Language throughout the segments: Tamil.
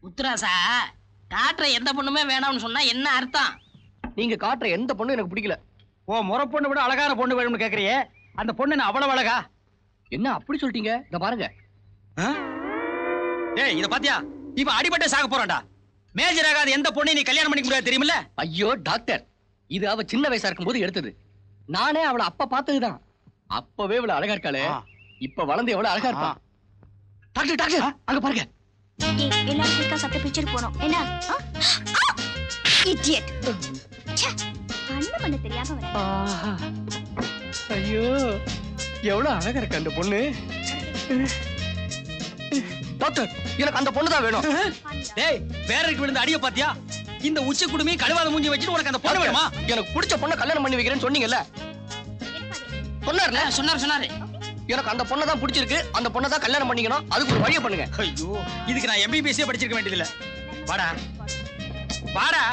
உத்ராசா காட்டுற எந்த பொண்ணுமே வேணாம்னு சொன்னா என்ன அர்த்தம் நீங்க காட்டுற எந்த பொண்ணும் எனக்கு பிடிக்கல ஓ முறை பொண்ணு விட அழகான பொண்ணு வேணும்னு கேக்குறியே அந்த பொண்ணு என்ன அவ்வளவு அழகா என்ன அப்படி சொல்லிட்டீங்க இந்த பாருங்க ஆ? டேய் இத பாத்தியா இவன் அடிபட்டு சாக போறான்டா மேஜர் ஆகாத எந்த பொண்ணையும் நீ கல்யாணம் பண்ணிக்க முடியாது தெரியுமில்ல ஐயோ டாக்டர் இது அவ சின்ன வயசா இருக்கும்போது எடுத்தது நானே அவளை அப்ப பார்த்ததுதான் அப்பவே இவ்வளவு அழகா இருக்காளே ஆ. இப்ப வளர்ந்து எவ்வளவு அழகா இருப்பா டாக்டர் டாக்டர் அங்க பாருங்க ஏய், எல்லாரும் குயிக்கா சத்த பிக்சர் போனோம் என்ன இடியட் கண்ணு பண்ண தெரியாம வர ஆஹா. ஐயோ எவ்வளவு அழகா இருக்கு அந்த பொண்ணு டாக்டர் எனக்கு அந்த பொண்ணு தான் வேணும் டேய் பேரருக்கு விழுந்த அடிய பாத்தியா இந்த உச்சி குடுமி கழுவாத மூஞ்சி வச்சுட்டு உனக்கு அந்த பொண்ணு வேணுமா எனக்கு பிடிச்ச பொண்ணை கல்யாணம் பண்ணி வைக்கிறேன்னு சொன்னீங்கல்ல சொன்னார்ல ஆ, சொன்னாரு சொன்னாரு எனக்கு அந்த பொண்ணை தான் பிடிச்சிருக்கு அந்த பொண்ணை தான் கல்யாணம் பண்ணிக்கணும் அதுக்கு ஒரு வழியை பண்ணுங்க ஐயோ இதுக்கு நான் எம்பிபிஎஸ்ஸே படிச்சிருக்க வேண்டியதில்ல வாடா வாடா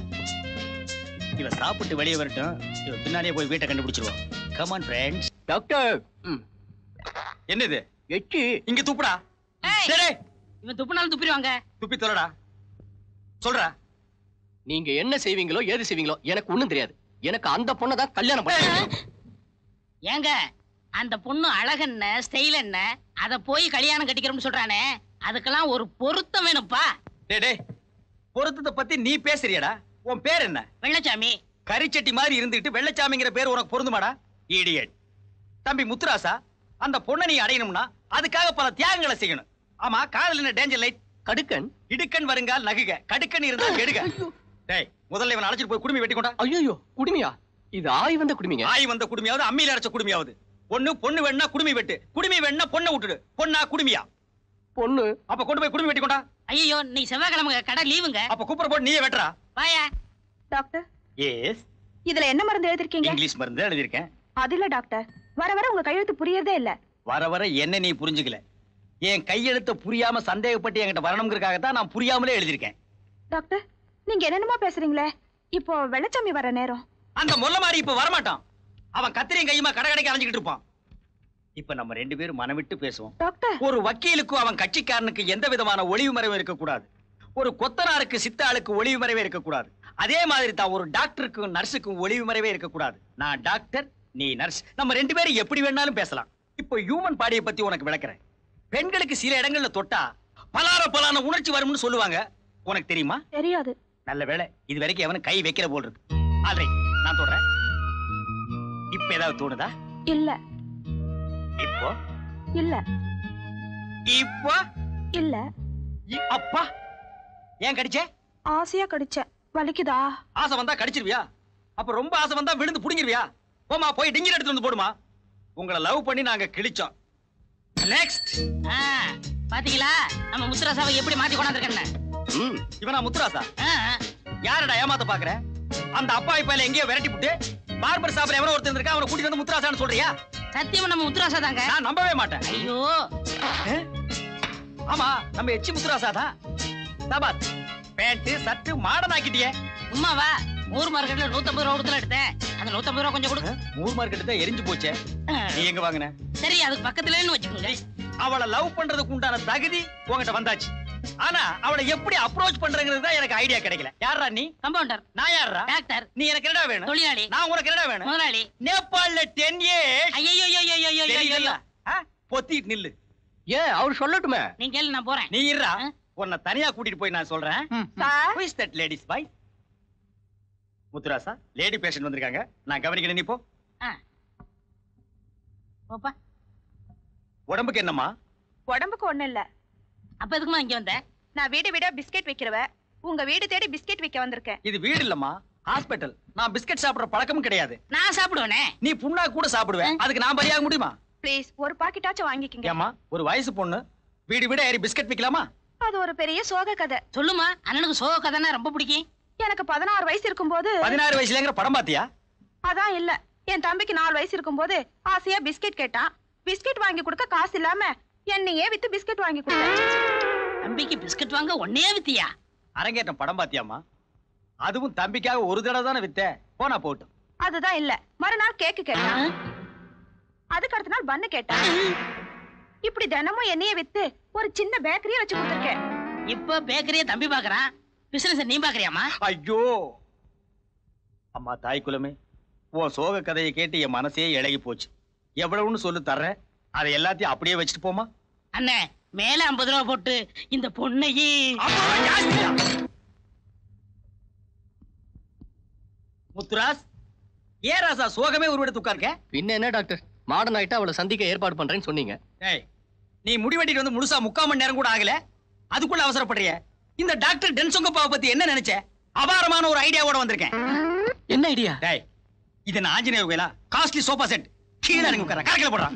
இவ சாப்பிட்டு வெளியே வரட்டும் இவ பின்னாடியே போய் வீட்டை கண்டுபிடிச்சிருவோம் கமான் ஃப்ரெண்ட்ஸ் டாக்டர் ம், என்னது எச்சி இங்க துப்புடா ஏய், டேய், டேய், இவன் துப்புனாலும் துப்பிடுவாங்க துப்பி தொலைடா சொல்றா நீங்க என்ன செய்வீங்களோ ஏது செய்வீங்களோ எனக்கு ஒண்ணும் தெரியாது எனக்கு அந்த பொண்ணை தான் கல்யாணம் பண்ணி ஏங்க அந்த பொண்ணு அழகென்ன ஸ்டைல் என்ன அத போய் கல்யாணம் கட்டிக்கிறோம்னு சொல்றானே அதுக்கெல்லாம் ஒரு பொருத்தம் வேணும்ப்பா டேய் டேய் பொருத்தத்தை பத்தி நீ பேசுறியடா உன் பேர் என்ன வெள்ளச்சாமி கரிச்சட்டி மாதிரி இருந்துட்டு வெள்ளச்சாமிங்கிற பேர் உனக்கு பொருந்துமாடா இடியட் தம்பி முத்துராசா அந்த பொண்ணை நீ அடையணும்னா அதுக்காக பல தியாகங்களை செய்யணும் ஆமா காதல் என்ன டேஞ்சர் லைட் கடுக்கன் இடுக்கன் வருங்கால் நகுக கடுக்கன் இருந்தா கெடுக டேய் முதல்ல இவன் அழைச்சிட்டு போய் குடுமி வெட்டி கொண்டா ஐயோ குடுமியா இது ஆய் வந்த குடுமிங்க ஆய் வந்த குடுமியாவது அம்மியில அரைச்ச குடுமியாவது பொண்ணு பொண்ணு வேணா குடுமி வெட்டு குடுமி வேணா பொண்ணை விட்டுடு பொண்ணா குடுமியா பொண்ணு அப்ப கொண்டு போய் குடுமி வெட்டி கொண்டா ஐயோ நீ செவ்வாய்க்கிழமை கடை லீவுங்க அப்ப கூப்பிட போட்டு நீயே வெட்டுறா வாயா டாக்டர் எஸ் இதுல என்ன மருந்து எழுதிருக்கீங்க இங்கிலீஷ் மருந்து எழுதியிருக்கேன் அது இல்ல டாக்டர் வர வர உங்க கையெழுத்து புரியறதே இல்ல வர வர என்ன நீ புரிஞ்சுக்கல என் கையெழுத்த புரியாம சந்தேகப்பட்டு என்கிட்ட வரணுங்கிறதுக்காக தான் நான் புரியாமலே எழுதியிருக்கேன் டாக்டர் நீங்க என்னென்னமோ பேசுறீங்களே இப்போ வெள்ளச்சாமி வர நேரம் அந்த முல்ல மாதிரி இப்ப வரமாட்டான் அவன் கத்திரியும் கையுமா கடை கடைக்கு அலைஞ்சிக்கிட்டு இருப்பான் இப்ப நம்ம ரெண்டு பேரும் மனவிட்டு பேசுவோம் டாக்டர் ஒரு வக்கீலுக்கும் அவன் கட்சிக்காரனுக்கு எந்த விதமான ஒளிவு மறைவும் இருக்கக்கூடாது ஒரு கொத்தனாருக்கு சித்தாளுக்கு ஒளிவு மறைவே இருக்கக்கூடாது அதே மாதிரி தான் ஒரு டாக்டருக்கும் நர்ஸுக்கும் ஒளிவு மறைவே இருக்கக்கூடாது நான் டாக்டர் நீ நர்ஸ் நம்ம ரெண்டு பேரும் எப்படி வேணாலும் பேசலாம் இப்போ ஹியூமன் பாடியை பத்தி உனக்கு விளக்குறேன் பெண்களுக்கு சில இடங்கள்ல தொட்டா பலார பலான உணர்ச்சி வரும்னு சொல்லுவாங்க உனக்கு தெரியுமா தெரியாது நல்ல வேளை இது வரைக்கும் எவனும் கை வைக்கிற போல் இருக்கு ஆல்ரைட் நான் தொடறேன் இப்ப ஏதாவது தோணுதா இல்ல இப்போ இல்ல இப்போ இல்ல இ- அப்பா ஏன் கடிச்சே ஆசையா கடிச்சேன் வலிக்குதா ஆசை வந்தா கடிச்சிருவியா அப்ப ரொம்ப ஆசை வந்தா விழுந்து புடிங்கிருவியா போமா போய் டிங்கர் எடுத்து வந்து போடுமா உங்களை லவ் பண்ணி நாங்க கிழிச்சோம் நெக்ஸ்ட் ஆ, பாத்தீங்களா நம்ம முத்துராசாவை எப்படி மாத்தி கொண்டாந்துருக்கேன்னு ம் இவனா முத்துராசா ஆ, யாரடா ஏமாத்த பாக்குற அந்த அப்பா இப்ப எங்கேயோ விரட்டி விட்டு பார்பர் சாப்பிட எவனோ ஒருத்தர் இருக்கா அவனை கூட்டிட்டு வந்து முத்துராசான்னு சொல்றியா சத்தியமா நம்ம முத்துராசா தாங்க நான் நம்பவே மாட்டேன் ஐயோ ஆமா நம்ம எச்சி முத்துராசா தான் தபாத் பேண்ட் சட்டு மாடர்ன் ஆக்கிட்டியே உமாவா ஊர் மார்க்கெட்ல நூத்தம்பது ரூபா கொடுத்துல எடுத்தேன் அந்த நூத்தம்பது ரூபா கொஞ்சம் கொடு மூர் மார்க்கெட் தான் எரிஞ்சு போச்சே ஆ, நீ எங்க வாங்கின சரி அதுக்கு பக்கத்துலன்னு வச்சுக்கோங்க அவளை லவ் பண்றதுக்கு உண்டான தகுதி உன்கிட்ட வந்தாச்சு ஆனா அவளை எப்படி அப்ரோச் பண்றங்கிறது தான் எனக்கு ஐடியா கிடைக்கல யாரா நீ கம்பவுண்டர் நான் யாரா டாக்டர் நீ எனக்கு என்னடா வேணும் தொழிலாளி நான் உனக்கு என்னடா வேணும் முதலாளி நேபாள்ல டென் இயர்ஸ் ஐயோ தெரியல பொத்திட்டு நில்லு ஏன் அவர் சொல்லட்டுமே நீங்க கேளு நான் போறேன் நீ இருடா ஆ? உன்னை தனியா கூட்டிட்டு போய் நான் சொல்றேன் sir Who is that ladies boy? Muthurasa lady patient வந்திருக்காங்க நான் கவனிக்கிறேன் நீ போ போப்பா உடம்புக்கு என்னம்மா உடம்புக்கு ஒண்ணு இல்ல அப்ப எதுக்குமா இங்க வந்த நான் வீடு வீடா பிஸ்கெட் வைக்கிறவ உங்க வீடு தேடி பிஸ்கெட் வைக்க வந்திருக்கேன் இது வீடு இல்லம்மா ஹாஸ்பிட்டல் நான் பிஸ்கட் சாப்பிடுற பழக்கமும் கிடையாது நான் சாப்பிடுவேனே நீ புண்ணா கூட சாப்பிடுவேன் அதுக்கு நான் பலியாக முடியுமா ப்ளீஸ் ஒரு பாக்கெட்டாச்சும் வாங்கிக்கங்க ஏம்மா ஒரு வயசு பொண்ணு வீடு வீட ஏறி பிஸ்கட் விக்கலாமா அது ஒரு பெரிய சோக கதை சொல்லுமா அண்ணனுக்கு சோக கதைன்னா ரொம்ப பிடிக்கும் எனக்கு பதினாறு வயசு இருக்கும்போது பதினாறு வயசுலங்கிற படம் பாத்தியா அதான் இல்ல என் தம்பிக்கு நாலு வயசு இருக்கும்போது ஆசையா பிஸ்கெட் கேட்டான் பிஸ்கெட் வாங்கி கொடுக்க காசு இல்லாம என்னையே வித்து பிஸ்கெட் வாங்கி கொடுத்தேன் தம்பிக்கு பிஸ்கட் வாங்க ஒன்னே வித்தியா அரங்கேற்றம் படம் பாத்தியாம்மா அதுவும் தம்பிக்காக ஒரு தடவை தானே வித்த போனா போட்டும் அதுதான் இல்ல மறுநாள் கேக்கு கேட்டான் அதுக்கு அடுத்த நாள் பண்ணு கேட்டான் இப்படி தினமும் என்னையே வித்து ஒரு சின்ன பேக்கரியே வச்சு கொடுத்துருக்கேன் இப்ப பேக்கரியே தம்பி பாக்குறான் பிசினஸ் நீ பாக்குறியாமா ஐயோ அம்மா தாய் குலமே உன் சோக கதையை கேட்டு என் மனசே இழகி போச்சு எவ்வளவுன்னு சொல்லு தர்றேன் அதை எல்லாத்தையும் அப்படியே வச்சுட்டு போமா அண்ணே மேல ஐம்பது ரூபா போட்டு இந்த பொண்ணையே அம்மா, ஜாஸ்தியா? முத்துராஸ் ஏ ராசா சோகமே உருவெடுத்து உட்கார்க்க பின்ன என்ன டாக்டர் மாடர்ன் ஆயிட்டா அவளை சந்திக்க ஏற்பாடு பண்றேன்னு சொன்னீங்க ஏய் நீ முடிவெட்டிட்டு வந்து முழுசா முக்கால் மணி நேரம் கூட ஆகல அதுக்குள்ள அவசரப்படுறிய இந்த டாக்டர் டென்சொங்கப்பாவை பத்தி என்ன நினைச்ச அபாரமான ஒரு ஐடியாவோட வந்திருக்கேன் என்ன ஐடியா டேய் இது நான் ஆஞ்சநேயர் கோயிலா காஸ்ட்லி சோஃபா செட் கீழே இறங்கி உட்கார கரக்கில போடுறான்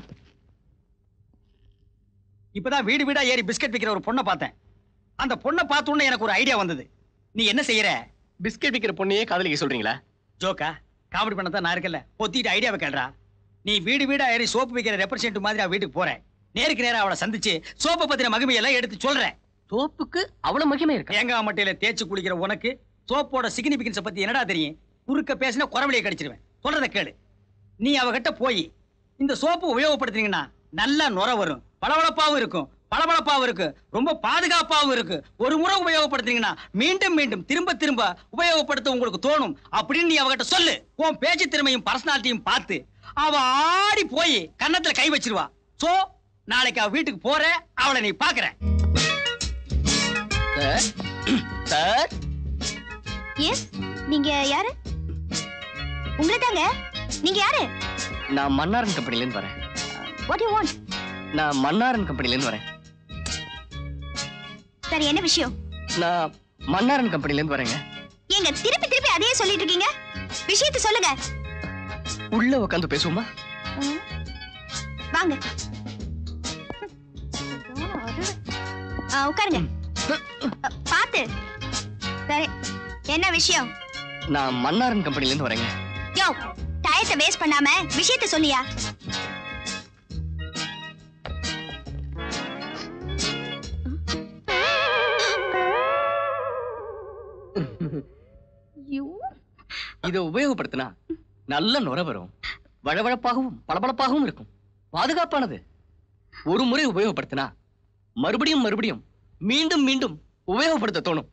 இப்பதான் வீடு வீடா ஏறி பிஸ்கட் விக்கிற ஒரு பொண்ணை பார்த்தேன் அந்த பொண்ணை பார்த்த உடனே எனக்கு ஒரு ஐடியா வந்தது நீ என்ன செய்யற பிஸ்கெட் விக்கிற பொண்ணையே காதலிக்க சொல்றீங்களா ஜோக்கா காமெடி பண்ண தான் நான் இருக்கல பொத்திட்டு ஐடியாவை கேள்றா நீ வீடு வீடா ஏறி சோப்பு விக்கிற ரெப்ரசன்ட் மாதிரி அவ வீட்டுக்கு போறேன் நேருக்கு நேரா அவளை சந்திச்சு சோப்பை பத்தின மகிமையெல்லாம் எடுத்து சொல்றேன் சோப்புக்கு அவ்வளவு மகிமை இருக்கா தேங்காய் மட்டையில தேய்ச்சு குளிக்கிற உனக்கு சோப்போட சிக்னிபிகன்ஸ பத்தி என்னடா தெரியும் குறுக்க பேசினா குறவழியை கடிச்சிருவேன் சொல்றத கேளு நீ அவகிட்ட போய் இந்த சோப்பு உபயோகப்படுத்துனீங்கன்னா நல்ல நுர வரும் பளபளப்பாவும் இருக்கும் பளபளப்பாவும் இருக்கு ரொம்ப பாதுகாப்பாவும் இருக்கு ஒரு முறை உபயோகப்படுத்துனீங்கன்னா மீண்டும் மீண்டும் திரும்ப திரும்ப உபயோகப்படுத்த உங்களுக்கு தோணும் அப்படின்னு நீ அவகிட்ட சொல்லு உன் பேச்சு திறமையும் பர்சனாலிட்டியும் பார்த்து அவ ஆடி போய் கன்னத்துல கை வச்சிருவா சோ நாளைக்கு அவ வீட்டுக்கு போற அவளை நீ பாக்குற சார் சார் எஸ் நீங்க யாரு உங்களை தாங்க நீங்க யாரு நான் மன்னாரன் கம்பெனில இருந்து வரேன் வாட் யூ வாண்ட் நான் மன்னாரன் கம்பெனில இருந்து வரேன் சரி என்ன விஷயம் நான் மன்னாரன் கம்பெனில இருந்து வரேங்க ஏங்க திருப்பி திருப்பி அதையே சொல்லிட்டு இருக்கீங்க விஷயத்தை சொல்லுங்க உள்ள உட்காந்து பேசுவோமா ம். வாங்க ஆ, உட்காருங்க அ, பாத்து சரி என்ன விஷயம் நான் மன்னாரன் கம்பெனில இருந்து வரேங்க யோ டயத்தை வேஸ்ட் பண்ணாம விஷயத்தை சொல்லியா யூ இதை உபயோகப்படுத்தினா நல்ல நுர வரும் வழவழப்பாகவும் பளபளப்பாகவும் இருக்கும் பாதுகாப்பானது ஒரு முறை உபயோகப்படுத்தினா மறுபடியும் மறுபடியும் மீண்டும் மீண்டும் உபயோகப்படுத்த தோணும்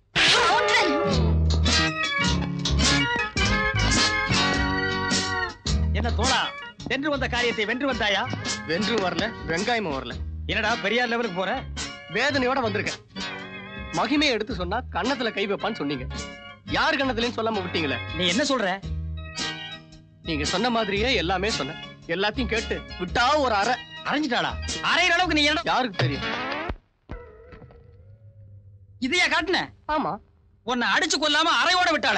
என்ன தோழா சென்று வந்த காரியத்தை வென்று வந்தாயா வென்று வரல வெங்காயமும் வரல என்னடா பெரியார் லெவலுக்கு போற வேதனையோட வந்திருக்கேன் மகிமையை எடுத்து சொன்னா கன்னத்துல கை வைப்பான்னு சொன்னீங்க யார் கன்னத்துலயும் சொல்லாம விட்டீங்களே நீ என்ன சொல்ற நீங்க சொன்ன மாதிரியே எல்லாமே சொன்னேன் எல்லாத்தையும் கேட்டு விட்டா ஒரு அரை அரைஞ்சிட்டாளா அரையிற அளவுக்கு நீ என்ன யாருக்கு தெரியும் இதையா காட்டுன ஆமா உன்னை அடிச்சு கொல்லாம அரையோட விட்டாள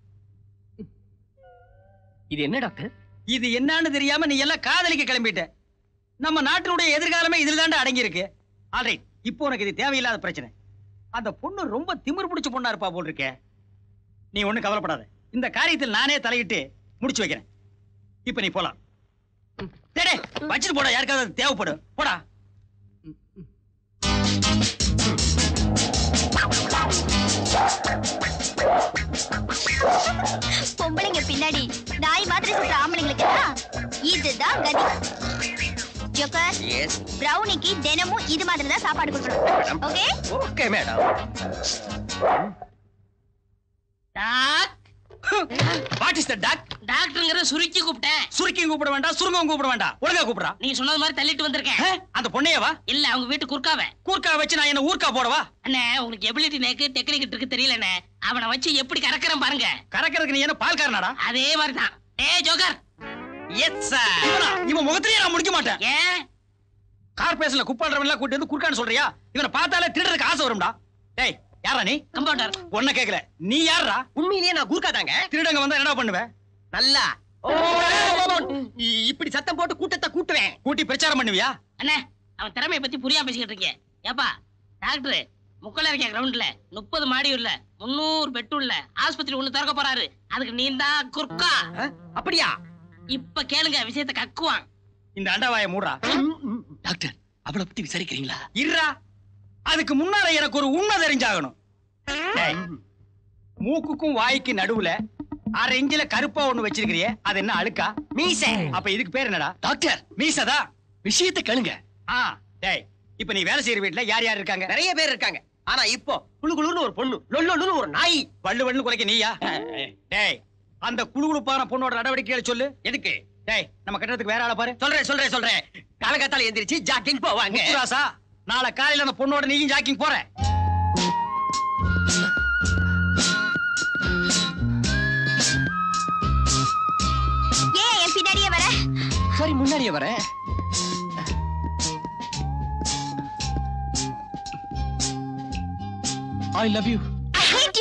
இது என்ன டாக்டர் இது என்னன்னு தெரியாம நீ எல்லாம் காதலிக்க கிளம்பிட்ட நம்ம நாட்டினுடைய எதிர்காலமே இதுல தாண்டா அடங்கி இருக்கு ஆல்ரைட் இப்போ உனக்கு இது தேவையில்லாத பிரச்சனை அந்த பொண்ணு ரொம்ப திமிர் பிடிச்ச பொண்ணா இருப்பா போல் இருக்கே நீ ஒண்ணும் கவலைப்படாத இந்த காரியத்தில் நானே தலையிட்டு முடிச்சு வைக்கிறேன் இப்ப நீ போலாம் டேய், டேய், வச்சுட்டு போடா யாருக்காவது அது தேவைப்படும் போடா பொம்பளைங்க பின்னாடி நாய் மாதிரி சுத்துற ஆம்பளைங்களுக்கு எல்லாம் இதுதான் கதி ஜோக்கர் பிரவுனிக்கு தினமும் இது மாதிரி தான் சாப்பாடு கொடுக்கணும் okay okay madam doc what is the doc டாக்டருங்கிற சுருக்கி கூப்பிட்டேன் சுருக்கியும் கூப்பிட வேண்டாம் சுருங்கவும் கூப்பிட வேண்டாம் ஒழுங்கா கூப்பிடுறா நீங்க சொன்னது மாதிரி தள்ளிட்டு வந்திருக்கேன் ஆ, அந்த பொண்ணையவா இல்ல அவங்க வீட்டு குறுக்காவ கூர்க்கா வச்சு நான் என்ன ஊர்க்கா போடவா அண்ணே உங்களுக்கு எபிலிட்டி நேக்கு டெக்னிக் இருக்கு தெரியலண்ணே அவனை வச்சு எப்படி கறக்குறேன் பாருங்க கறக்கிறதுக்கு நீ என்ன பால்காரனாடா அதே மாதிரிதான் ஏ ஜோக்கர் எஸ் சார் இவனா இவன் முகத்திலேயே நான் முடிக்க மாட்டேன் ஏன் கார்பரேஷன்ல குப்பாடுறவன் எல்லாம் கூட்டி வந்து குறுக்கான்னு சொல்றியா இவனை பார்த்தாலே திருடுறதுக்கு ஆசை வரும்டா டேய் யாரா நீ கம்பவுண்டர் ஒன்ன கேக்கல நீ யாரா உண்மையிலேயே நான் கூர்க்கா தாங்க திருடங்க வந்தா என்ன பண்ணுவ நல்லா இப்படி சத்தம் போட்டு கூட்டத்தை கூட்டுவேன் கூட்டி பிரச்சாரம் பண்ணுவியா அண்ணே அவன் திறமையை பத்தி புரியாம பேசிக்கிட்டு இருக்கீங்க ஏப்பா டாக்டர் முக்கல இருக்க கிரவுண்ட்ல முப்பது மாடி உள்ள முன்னூறு பெட்டு உள்ள ஆஸ்பத்திரி ஒண்ணு திறக்க போறாரு அதுக்கு நீ தான் குறுக்கா அப்படியா இப்ப கேளுங்க விஷயத்தை கக்குவான் இந்த அண்டவாய மூடுறா டாக்டர் அவளை பத்தி விசாரிக்கிறீங்களா இருடா அதுக்கு முன்னால எனக்கு ஒரு உண்மை தெரிஞ்சாகணும் டேய், மூக்குக்கும் வாய்க்கு நடுவுல அரை இஞ்சில கருப்பா ஒண்ணு வச்சிருக்கிறியே அது என்ன அழுக்கா மீசை அப்ப இதுக்கு பேர் என்னடா டாக்டர் மீசதா விஷயத்தை கேளுங்க ஆ டேய் இப்ப நீ வேலை செய்யற வீட்டுல யார் யார் இருக்காங்க நிறைய பேர் இருக்காங்க ஆனா இப்போ குளு குளுன்னு ஒரு பொண்ணு லொல்லொன்னு ஒரு நாய் வள்ளு வள்ளு குறைக்க நீயா டேய் அந்த குழுகுழுப்பான பொண்ணோட நடவடிக்கைகளை சொல்லு எதுக்கு டேய் நம்ம கட்டணத்துக்கு வேற ஆளை பாரு சொல்றேன் சொல்றேன் சொல்றேன் காலகாத்தால எந்திரிச்சு ஜாக்கிங் போவாங்க முத்துராசா நாளை காலையில அந்த பொண்ணோட நீயும் ஜாக்கிங் போற ஏன் என் பின்னாடியே வர சரி முன்னாடியே வரேன் ஐ லவ் யூ